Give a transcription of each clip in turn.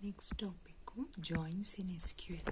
next topic joins in S Q L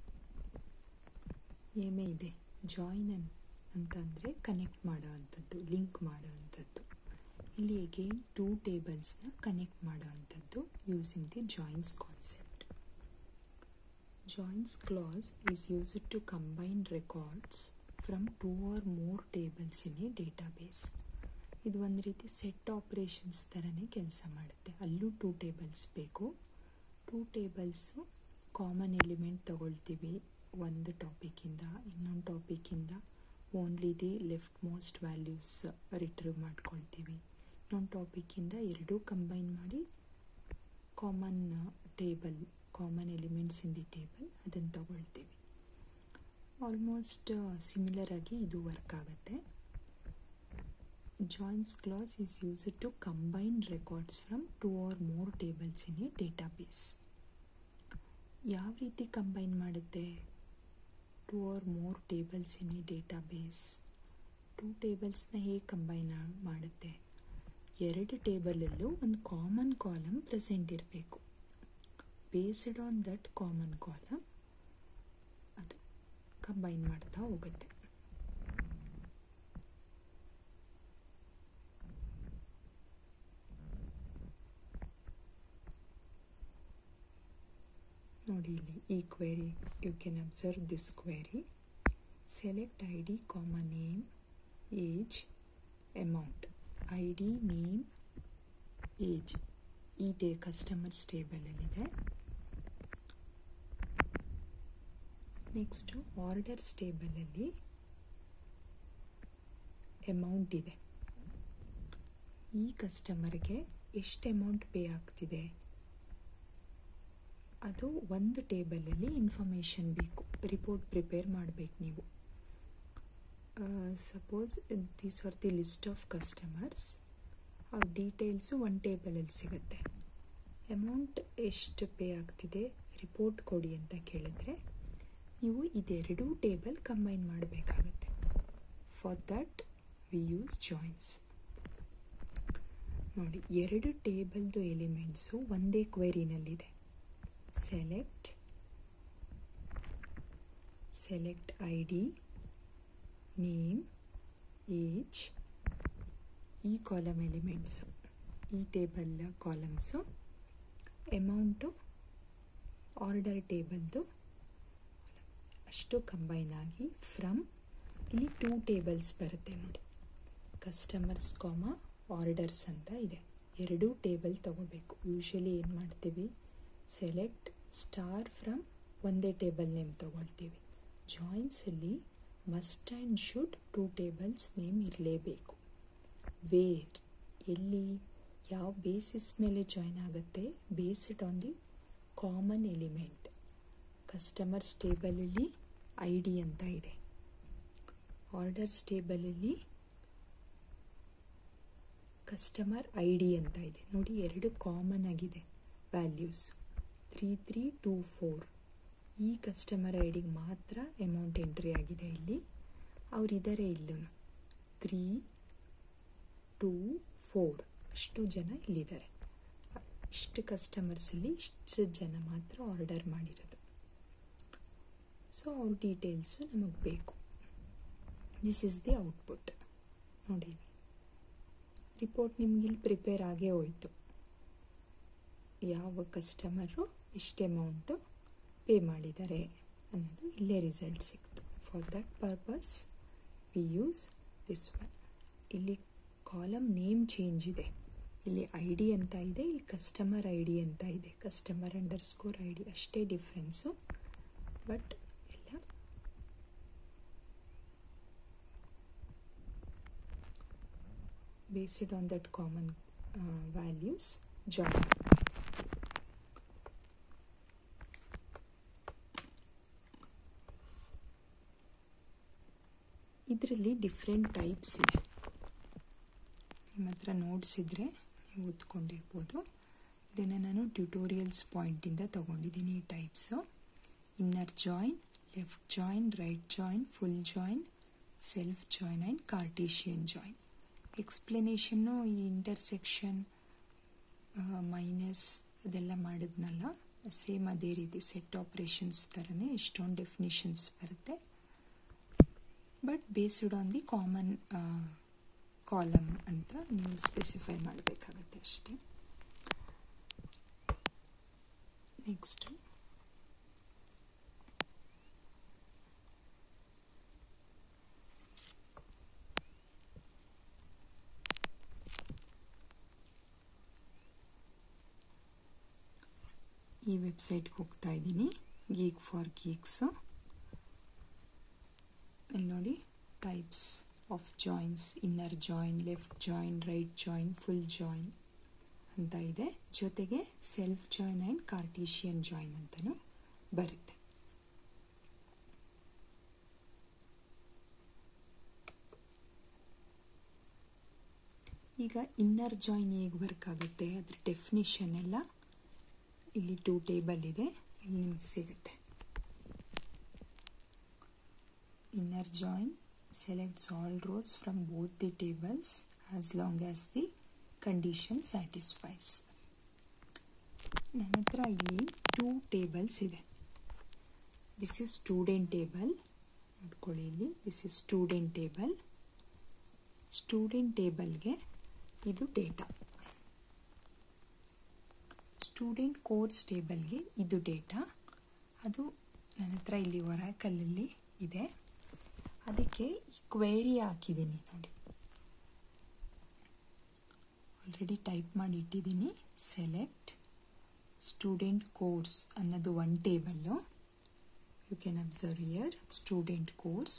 ಏಮೇ ಇದೆ join ಅನ್ ಅಂತಂದರೆ ಕನೆಕ್ಟ್ ಮಾಡೋ ಅಂಥದ್ದು ಲಿಂಕ್ ಮಾಡೋ ಅಂಥದ್ದು ಇಲ್ಲಿ ಅಗೇನ್ ಟೂ ಟೇಬಲ್ಸ್ನ ಕನೆಕ್ಟ್ ಮಾಡೋ ಅಂಥದ್ದು using the joins concept joins class is used to combine records from two or more tables in a database ಇದು ಒಂದು ರೀತಿ ಸೆಟ್ ಆಪ್ರೇಷನ್ಸ್ ಥರನೇ ಕೆಲಸ ಮಾಡುತ್ತೆ ಅಲ್ಲೂ ಟೂ ಟೇಬಲ್ಸ್ ಬೇಕು ಟೂ ಟೇಬಲ್ಸು ಕಾಮನ್ ಎಲಿಮೆಂಟ್ ತಗೊಳ್ತೀವಿ ಒಂದು ಟಾಪಿಕ್ಕಿಂದ ಇನ್ನೊಂದು ಟಾಪಿಕ್ಕಿಂದ only the left most values retrieve ಮಾಡ್ಕೊಳ್ತೀವಿ ಇನ್ನೊಂದು ಟಾಪಿಕ್ಕಿಂದ ಎರಡೂ ಕಂಬೈನ್ ಮಾಡಿ common table common elements in the table ಅದನ್ನು ತಗೊಳ್ತೀವಿ ಆಲ್ಮೋಸ್ಟ್ ಸಿಮಿಲರ್ ಆಗಿ ಇದು ವರ್ಕ್ ಆಗುತ್ತೆ joins class is used to combine records from two or more tables in a database ಯಾವ ರೀತಿ ಕಂಬೈನ್ ಮಾಡುತ್ತೆ two or more tables in a database two ಟೇಬಲ್ಸ್ನ ಹೇಗೆ ಕಂಬೈನ್ ಮಾಡುತ್ತೆ ಎರಡು ಟೇಬಲಲ್ಲೂ ಒಂದು ಕಾಮನ್ ಕಾಲಮ್ ಪ್ರೆಸೆಂಟ್ ಇರಬೇಕು based on that common column ಅದು ಕಂಬೈನ್ ಮಾಡ್ತಾ ಹೋಗುತ್ತೆ ನೋಡಿ ಇಲ್ಲಿ ಈ query you can observe this query select I D common name age amount I D name age ಈ ಡೇ ಕಸ್ಟಮರ್ಸ್ ಟೇಬಲಲ್ಲಿದೆ ನೆಕ್ಸ್ಟು ಆರ್ಡರ್ಸ್ ಟೇಬಲಲ್ಲಿ ಅಮೌಂಟ್ ಇದೆ ಈ ಕಸ್ಟಮರ್ಗೆ ಎಷ್ಟು ಅಮೌಂಟ್ ಪೇ ಆಗ್ತಿದೆ ಅದು ಒಂದು ಟೇಬಲಲ್ಲಿ ಇನ್ಫಾರ್ಮೇಷನ್ ಬೇಕು ರಿಪೋರ್ಟ್ ಪ್ರಿಪೇರ್ ಮಾಡಬೇಕು ನೀವು suppose these are the list of customers ಅವ್ರ ಡೀಟೇಲ್ಸು ಒಂದು ಟೇಬಲಲ್ಲಿ ಸಿಗುತ್ತೆ ಅಮೌಂಟ್ ಎಷ್ಟು ಪೇ ಆಗ್ತಿದೆ ರಿಪೋರ್ಟ್ ಕೊಡಿ ಅಂತ ಕೇಳಿದ್ರೆ ನೀವು ಇದೆರಡೂ ಟೇಬಲ್ ಕಂಬೈನ್ ಮಾಡಬೇಕಾಗತ್ತೆ for that we use joins ನೋಡಿ ಎರಡು ಟೇಬಲ್ದು ಎಲಿಮೆಂಟ್ಸು ಒಂದೇ ಕ್ವೆರಿನಲ್ಲಿದೆ select select id name age ಈ ಕಾಲಮ್ ಎಲಿಮೆಂಟ್ಸು ಈ ಟೇಬಲ್ ಕಾಲಮ್ಸು ಅಮೌಂಟು ಆರ್ಡರ್ ಟೇಬಲ್ದು ಅಷ್ಟು ಕಂಬೈನ್ ಆಗಿ ಫ್ರಮ್ ಇಲ್ಲಿ ಟೂ ಟೇಬಲ್ಸ್ ಬರುತ್ತೆ ನೋಡಿ ಕಸ್ಟಮರ್ಸ್ ಕಾಮ ಆರ್ಡರ್ಸ್ ಅಂತ ಇದೆ ಎರಡೂ ಟೇಬಲ್ ತಗೋಬೇಕು ಯೂಶಲಿ ಏನು ಮಾಡ್ತೀವಿ ಸೆಲೆಕ್ಟ್ ಸ್ಟಾರ್ ಫ್ರಮ್ ಒಂದೇ ಟೇಬಲ್ ನೇಮ್ ತಗೊಳ್ತೀವಿ ಜಾಯಿನ್ಸಲ್ಲಿ must and should two tables name ಇರಲೇಬೇಕು ವೇರ್ ಎಲ್ಲಿ ಯಾವ ಬೇಸಿಸ್ ಮೇಲೆ ಜಾಯಿನ್ ಆಗುತ್ತೆ based on the common element customers ಟೇಬಲಲ್ಲಿ ಐ ಡಿ ಅಂತ ಇದೆ ಆರ್ಡರ್ಸ್ ಟೇಬಲಲ್ಲಿ ಕಸ್ಟಮರ್ ಐ ಡಿ ಅಂತ ಇದೆ ನೋಡಿ ಎರಡು ಕಾಮನ್ ಆಗಿದೆ values three three two four ಈ ಕಸ್ಟಮರ್ ಐ ಡಿಗೆ ಮಾತ್ರ ಅಮೌಂಟ್ ಎಂಟ್ರಿ ಆಗಿದೆ ಇಲ್ಲಿ ಅವರಿದ್ದಾರೆ ಇಲ್ಲೂ ತ್ರೀ ಟೂ ಫೋರ್ ಅಷ್ಟು ಜನ ಇಲ್ಲಿದ್ದಾರೆ ಇಷ್ಟು ಕಸ್ಟಮರ್ಸಲ್ಲಿ ಇಷ್ಟು ಜನ ಮಾತ್ರ ಆರ್ಡರ್ ಮಾಡಿರೋದು ಸೊ ಅವ್ರ ಡೀಟೇಲ್ಸು ನಮಗೆ ಬೇಕು ದಿಸ್ ಇಸ್ ದಿ ಔಟ್ಪುಟ್ ನೋಡಿ ರಿಪೋರ್ಟ್ ನಿಮಗಿಲ್ಲಿ ಪ್ರಿಪೇರ್ ಆಗೇ ಹೋಯಿತು ಯಾವ ಕಸ್ಟಮರು ಎಷ್ಟು ಅಮೌಂಟು ಪೇ ಮಾಡಿದ್ದಾರೆ ಅನ್ನೋದು ಇಲ್ಲೇ ರಿಸಲ್ಟ್ ಸಿಕ್ತು for that purpose we use this one ಇಲ್ಲಿ ಕಾಲಮ್ ನೇಮ್ ಚೇಂಜ್ ಇದೆ ಇಲ್ಲಿ ಐ ಡಿ ಅಂತ ಇದೆ ಇಲ್ಲಿ ಕಸ್ಟಮರ್ ಐ ಡಿ ಅಂತ ಇದೆ customer underscore I D ಅಷ್ಟೇ ಡಿಫ್ರೆನ್ಸು ಬಟ್ ಎಲ್ಲ based on that common values join ಇದರಲ್ಲಿ ಡಿಫ್ರೆಂಟ್ ಟೈಪ್ಸ್ ಇದೆ ನಿಮ್ಮ ಹತ್ರ ನೋಟ್ಸ್ ಇದ್ದರೆ ನೀವು ಓದ್ಕೊಂಡಿರ್ಬೋದು ಇದನ್ನು ನಾನು ಟ್ಯುಟೋರಿಯಲ್ಸ್ ಪಾಯಿಂಟಿಂದ ತೊಗೊಂಡಿದ್ದೀನಿ ಈ types inner join left join right join full join self join and Cartesian join ಎಕ್ಸ್ಪ್ಲನೇಷನ್ನು ಈ ಇಂಟರ್ಸೆಕ್ಷನ್ ಮೈನಸ್ ಅದೆಲ್ಲ ಮಾಡಿದ್ನಲ್ಲ ಸೇಮ್ ಅದೇ ರೀತಿ ಸೆಟ್ ಆಪ್ರೇಷನ್ಸ್ ಥರನೇ ಇಷ್ಟೊಂದು ಡೆಫಿನಿಷನ್ಸ್ ಬರುತ್ತೆ but based on the common column ಅಂತ ನೀವು ಸ್ಪೆಸಿಫೈ ಮಾಡಬೇಕಾಗತ್ತೆ ಅಷ್ಟೇ ನೆಕ್ಸ್ಟು ಈ ವೆಬ್ಸೈಟ್ಗೆ ಹೋಗ್ತಾ ಇದ್ದೀನಿ ಗೀಕ್ ಫಾರ್ ಗೀಕ್ಸ್ ಇಲ್ಲಿ ನೋಡಿ types of joins inner join left join right join full join ಅಂತ ಇದೆ ಜೊತೆಗೆ self join and Cartesian join ಅಂತಲೂ ಬರುತ್ತೆ ಈಗ ಇನ್ನರ್ ಜಾಯಿನ್ ಹೇಗೆ ವರ್ಕ್ ಆಗುತ್ತೆ ಅದ್ರ ಡೆಫಿನಿಷನ್ ಎಲ್ಲ ಇಲ್ಲಿ ಟೂ ಟೇಬಲ್ ಇದೆ ಇಲ್ಲಿ ನಿಮ್ಗೆ ಸಿಗುತ್ತೆ inner join selects all rows from both the tables as long as the condition satisfies ನನ್ನ ಹತ್ರ ಇಲ್ಲಿ ಟೂ ಟೇಬಲ್ಸ್ ಇದೆ ದಿಸ್ ಇಸ್ ಸ್ಟೂಡೆಂಟ್ ಟೇಬಲ್ ನೋಡ್ಕೊಳ್ಳಿ ಇಲ್ಲಿ this is student table student ಟೇಬಲ್ಗೆ ಇದು ಡೇಟಾ ಸ್ಟೂಡೆಂಟ್ ಕೋರ್ಸ್ ಟೇಬಲ್ಗೆ ಇದು ಡೇಟಾ ಅದು ನನ್ನ ಹತ್ರ ಇಲ್ಲಿ ಒರಾಕಲಲ್ಲಿ ಇದೆ ಅದಕ್ಕೆ ಕ್ವೇರಿ ಹಾಕಿದ್ದೀನಿ ನೋಡಿ ಆಲ್ರೆಡಿ ಟೈಪ್ ಮಾಡಿ ಇಟ್ಟಿದ್ದೀನಿ ಸೆಲೆಕ್ಟ್ ಸ್ಟೂಡೆಂಟ್ ಕೋರ್ಸ್ ಅನ್ನೋದು one table you can observe year student course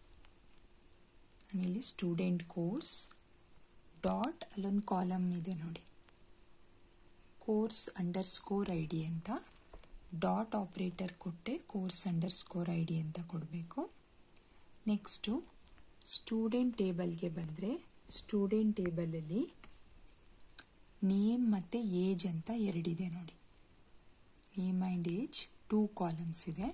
ಇಲ್ಲಿ ಸ್ಟೂಡೆಂಟ್ ಕೋರ್ಸ್ ಡಾಟ್ ಅಲ್ಲೊಂದು ಕಾಲಮ್ ಇದೆ ನೋಡಿ course underscore I D ಅಂತ ಡಾಟ್ ಆಪ್ರೇಟರ್ ಕೊಟ್ಟೆ course underscore I D ಅಂತ ಕೊಡಬೇಕು ನೆಕ್ಸ್ಟು ಸ್ಟೂಡೆಂಟ್ ಟೇಬಲ್ಗೆ ಬಂದರೆ ಸ್ಟೂಡೆಂಟ್ ಟೇಬಲಲ್ಲಿ ನೇಮ್ ಮತ್ತು ಏಜ್ ಅಂತ ಎರಡಿದೆ ನೋಡಿ name and age two columns ಇದೆ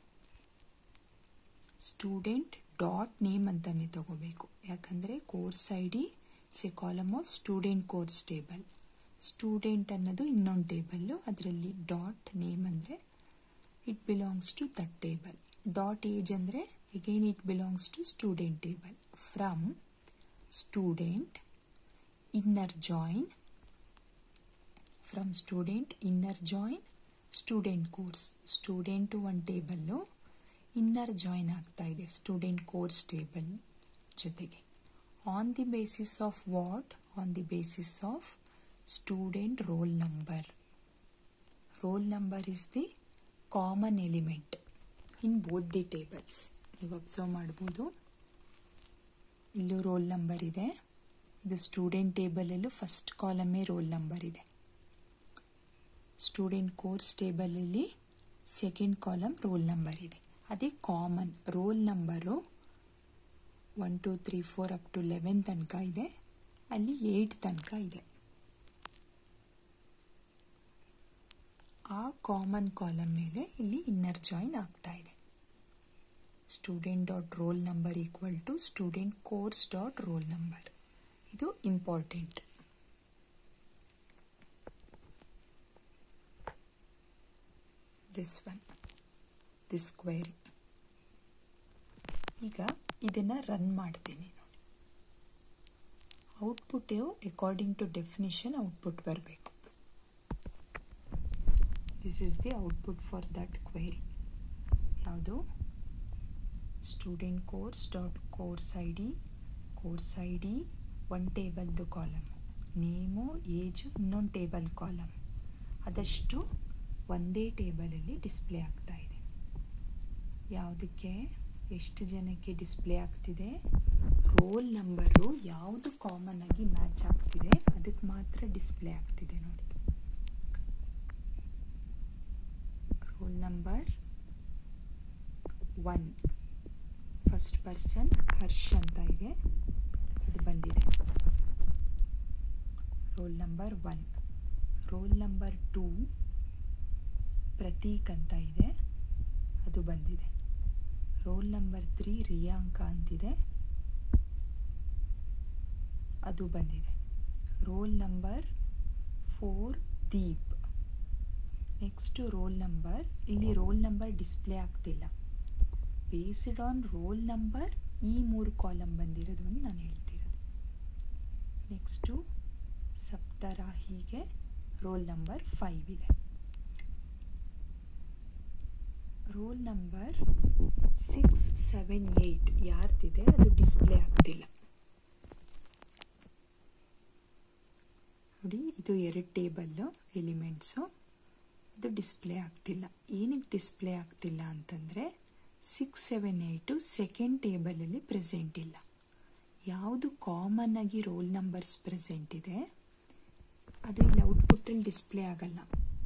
ಸ್ಟೂಡೆಂಟ್ ಡಾಟ್ ನೇಮ್ ಅಂತಲೇ ತಗೋಬೇಕು ಯಾಕಂದರೆ course I D a column of student course table student ಅನ್ನೋದು ಇನ್ನೊಂದು ಟೇಬಲ್ಲು ಅದರಲ್ಲಿ ಡಾಟ್ ನೇಮ್ ಅಂದರೆ it belongs to that table dot age ಅಂದರೆ again it belongs to student table from student inner join from student inner join student course student ಒಂದು table inner join ಆಗ್ತಾ ಇದೆ student course table ಜೊತೆಗೆ on the basis of what on the basis of student roll number roll number is the common element in both the tables ನೀವು observe ಮಾಡ್ಬೋದು ಇಲ್ಲೂ roll number ಇದೆ ಇದು student ಟೇಬಲಲ್ಲೂ first ಕಾಲಮೇ ರೋಲ್ ನಂಬರ್ ಇದೆ student course ಟೇಬಲಲ್ಲಿ second column roll number ಇದೆ ಅದೇ common roll number one two three four up to eleven ತನಕ ಇದೆ ಅಲ್ಲಿ ಏಯ್ಟ್ ತನಕ ಇದೆ ಆ ಕಾಮನ್ ಕಾಲಮ್ ಮೇಲೆ ಇಲ್ಲಿ ಇನ್ನರ್ ಜಾಯಿನ್ ಆಗ್ತಾ ಇದೆ student dot roll number equal to student course dot roll number ಇದು important this one this query ಈಗ ಇದನ್ನು ರನ್ ಮಾಡ್ತೀನಿ ನೋಡಿ output according to definition output ಬರಬೇಕು this is the output for that query ಯಾವುದು student course dot course I D course I D one ಟೇಬಲ್ದು column name age ಇನ್ನೊಂದು table column ಅದಷ್ಟು ಒಂದೇ ಟೇಬಲಲ್ಲಿ ಡಿಸ್ಪ್ಲೇ ಆಗ್ತಾ ಇದೆ ಯಾವುದಕ್ಕೆ ಎಷ್ಟು ಜನಕ್ಕೆ ಡಿಸ್ಪ್ಲೇ ಆಗ್ತಿದೆ ರೋಲ್ ನಂಬರು ಯಾವುದು ಕಾಮನ್ ಆಗಿ ಮ್ಯಾಚ್ ಆಗ್ತಿದೆ ಅದಕ್ಕೆ ಮಾತ್ರ ಡಿಸ್ಪ್ಲೇ ಆಗ್ತಿದೆ ನೋಡಿ roll number one first person Harsh ಅಂತ ಇದೆ ಅದು ಬಂದಿದೆ roll number one roll number two Prateek ಅಂತ ಇದೆ ಅದು ಬಂದಿದೆ ರೋಲ್ ನಂಬರ್ ತ್ರೀ ರಿಯಾಂಕ ಅಂತಿದೆ ಅದು ಬಂದಿದೆ roll number four Deep next roll number ಇಲ್ಲಿ ರೋಲ್ ನಂಬರ್ ಡಿಸ್ಪ್ಲೇ ಆಗ್ತಿಲ್ಲ ಬೇಸ್ಡ್ ಆನ್ ರೋಲ್ ನಂಬರ್ ಈ ಮೂರು ಕಾಲಮ್ ಬಂದಿರೋದನ್ನು ನಾನು ಹೇಳ್ತಿರೋದು ನೆಕ್ಸ್ಟು ಸಪ್ತರ ಹೀಗೆ ರೋಲ್ ನಂಬರ್ ಫೈವ್ ಇದೆ roll number six seven eight ಯಾರ್ದಿದೆ ಅದು ಡಿಸ್ಪ್ಲೇ ಆಗ್ತಿಲ್ಲ ನೋಡಿ ಇದು ಎರಡು ಟೇಬಲ್ಲು ಎಲಿಮೆಂಟ್ಸು ಇದು ಡಿಸ್ಪ್ಲೇ ಆಗ್ತಿಲ್ಲ ಏನಕ್ಕೆ ಡಿಸ್ಪ್ಲೇ ಆಗ್ತಿಲ್ಲ ಅಂತಂದರೆ ಸಿಕ್ಸ್ ಸೆವೆನ್ ಏಯ್ಟು ಸೆಕೆಂಡ್ ಟೇಬಲಲ್ಲಿ ಪ್ರೆಸೆಂಟ್ ಇಲ್ಲ ಯಾವುದು ಕಾಮನ್ ಆಗಿ ರೋಲ್ ನಂಬರ್ಸ್ ಪ್ರೆಸೆಂಟ್ ಇದೆ ಅದು ಇಲ್ಲಿ ಔಟ್ಪುಟ್ಟಲ್ಲಿ ಡಿಸ್ಪ್ಲೇ ಆಗಲ್ಲ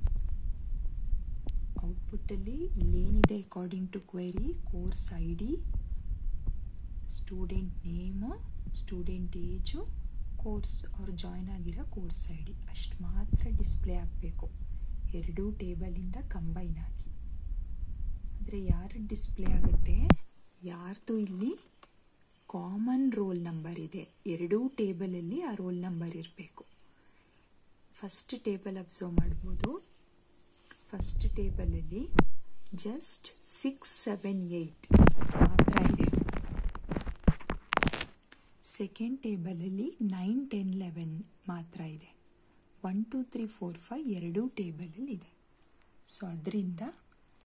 ಔಟ್ಪುಟ್ಟಲ್ಲಿ ಇಲ್ಲೇನಿದೆ according to query course I D student name student age course ಅವ್ರು ಜಾಯ್ನ್ ಆಗಿರೋ ಕೋರ್ಸ್ ಐ ಡಿ ಅಷ್ಟು ಮಾತ್ರ ಡಿಸ್ಪ್ಲೇ ಆಗಬೇಕು ಎರಡೂ ಟೇಬಲಿಂದ ಕಂಬೈನ್ ಆಗಿ ಆದರೆ ಯಾರು ಡಿಸ್ಪ್ಲೇ ಆಗುತ್ತೆ ಯಾರ್ದು ಇಲ್ಲಿ ಕಾಮನ್ ರೋಲ್ ನಂಬರ್ ಇದೆ ಎರಡೂ ಟೇಬಲಲ್ಲಿ ಆ ರೋಲ್ ನಂಬರ್ ಇರಬೇಕು ಫಸ್ಟ್ ಟೇಬಲ್ ಅಬ್ಸರ್ವ್ ಮಾಡ್ಬೋದು ಫಸ್ಟ್ ಟೇಬಲಲ್ಲಿ ಜಸ್ಟ್ ಸಿಕ್ಸ್ ಸೆವೆನ್ ಏಯ್ಟ್ ಮಾತ್ರ ಇದೆ ಸೆಕೆಂಡ್ ಟೇಬಲಲ್ಲಿ ನೈನ್ ಟೆನ್ ಲೆವೆನ್ ಮಾತ್ರ ಇದೆ one two three four five ಎರಡೂ ಟೇಬಲಲ್ಲಿ ಇದೆ ಸೊ ಅದರಿಂದ